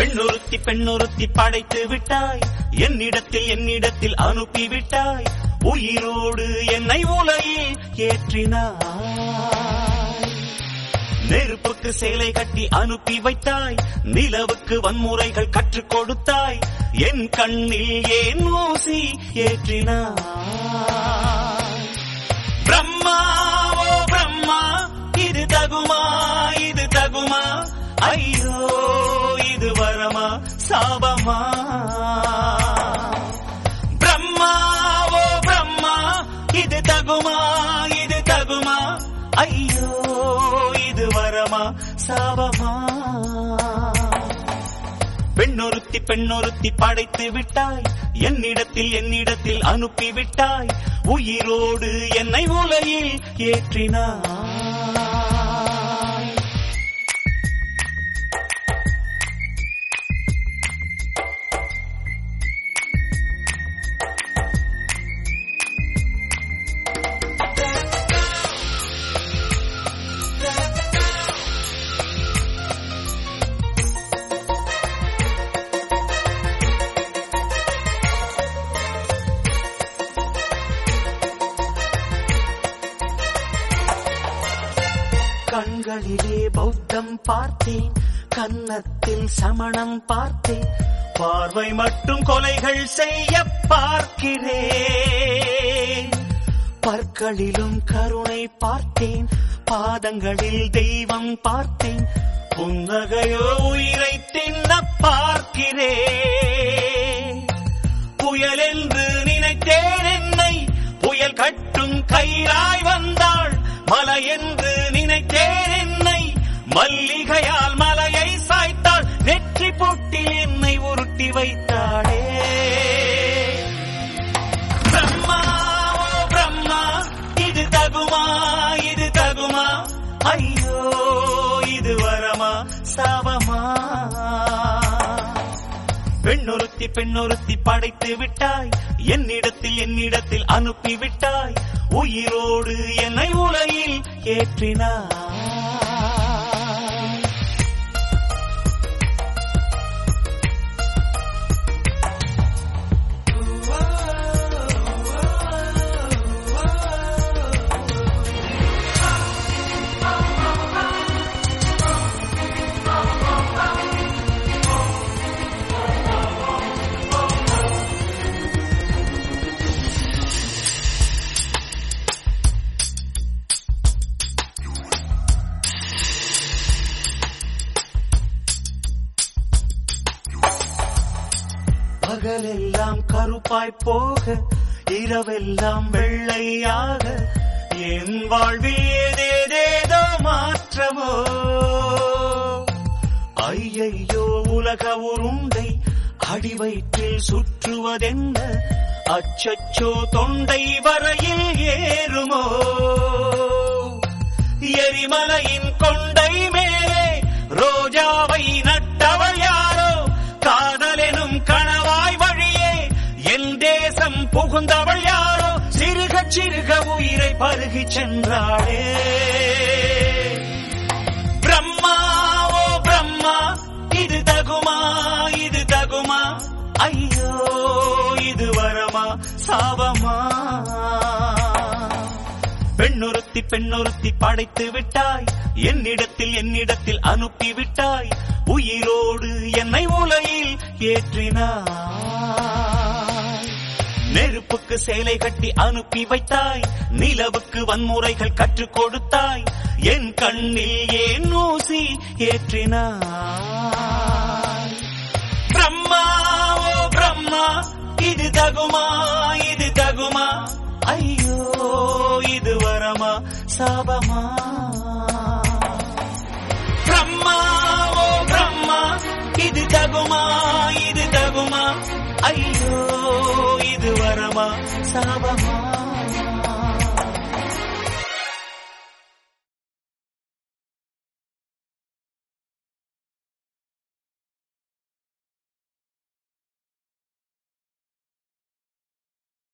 பெண்ணொருத்தி பெண்ணொருத்தி படைத்து விட்டாய் என்னிடத்தில் என்னிடத்தில் அனுப்பி விட்டாய் உயிரோடு என்னை உலையில் ஏற்றினாய் நெருப்புக்கு சேலை கட்டி அனுப்பி வைத்தாய் நிலவுக்கு வன்முறைகள் கற்றுக் கொடுத்தாய் என் கண்ணில் ஏன் ஊசி ஏற்றினாய் பிரம்மா ஓ பிரம்மா இது தகுமா இது தகுமா ஐயோ இது வரமா சாபமா பிரம்மா ஓ பிரம்மா இது தகுமா இது தகுமா ஐயோ இது வரமா சாபமா பெண்ணொருத்தி பெண்ணொருத்தி படைத்து விட்டாய் என்னிடத்தில் என்னிடத்தில் அனுப்பி விட்டாய் உயிரோடு என்னை உலையில் ஏற்றினாய் கண்களிலே பௌத்தம் பார்த்தேன் கன்னத்தில் சமணம் பார்த்தேன் பார்வை மட்டும் கொலைகள் செய்ய பார்க்கிறேன் பற்களிலும் கருணை பார்த்தேன் பாதங்களில் தெய்வம் பார்த்தேன் புன்னகையோ உயிரை தின்ன பார்க்கிறேன் புயல் என்று நினைத்தேன் என்னை புயல் கட்டும் கயிறாய் வந்தாள் மலை என்று நினைத்தேன் என்னை மல்லிகையால் மலையை சாய்த்தாள் நெற்றி பொட்டில் என்னை உருட்டி வைத்தாளே பிரம்மா ஓ பிரம்மா இது தகுமா இது தகுமா ஐயோ இது வரமா சாபமா பெண்ணொருத்தி பெண்ணொருத்தி படைத்து விட்டாய் என்னிடத்தில் என்னிடத்தில் அனுப்பி விட்டாய் உயிரோடு என்னை உலையில் ஏற்றினாய் பகலெல்லாம் கருப்பாய் போக இரவெல்லாம் வெள்ளையாக என் வாழ்வில் ஏதேதேதோ மாற்றமோ ஐயையோ உலக உருண்டை அடிவயிற்றில் சுற்றுவதென்ன அச்சச்சோ தொண்டை வரையில் ஏறுமோ எரிமலையின் கொண்டை மேலே ரோஜாவை நட்டவள் யாரோ காதலெனும் கணவாய் வழியே என் தேசம் புகுந்தவள் யாரோ சிறுக சிறுக உயிரை பருகிச் சென்றாளே பிரம்மா ஓ பிரம்மா இது தகுமா இது தகுமா ஐயோ இது வரமா சாபமா பெண்ணொருத்தி பெண்ணொருத்தி படைத்து விட்டாய் என்னிடத்தில் என்னிடத்தில் அனுப்பி விட்டாய் உயிரோடு என்னை உலையில் ஏற்றினாய் நெருப்புக்கு சேலை கட்டி அனுப்பி வைத்தாய் நிலவுக்கு வன்முறைகள் கற்றுக் கொடுத்தாய் என் கண்ணில் ஏன் ஊசி ஏற்றினாய் பிரம்மா ஓ பிரம்மா இது தகுமா இது தகுமா ஐயோ இது வரமா சாபமா பிரம்மா ஓ பிரம்மா இது தகுமா இது தகுமா ஐயோ இது வரமா சாபமா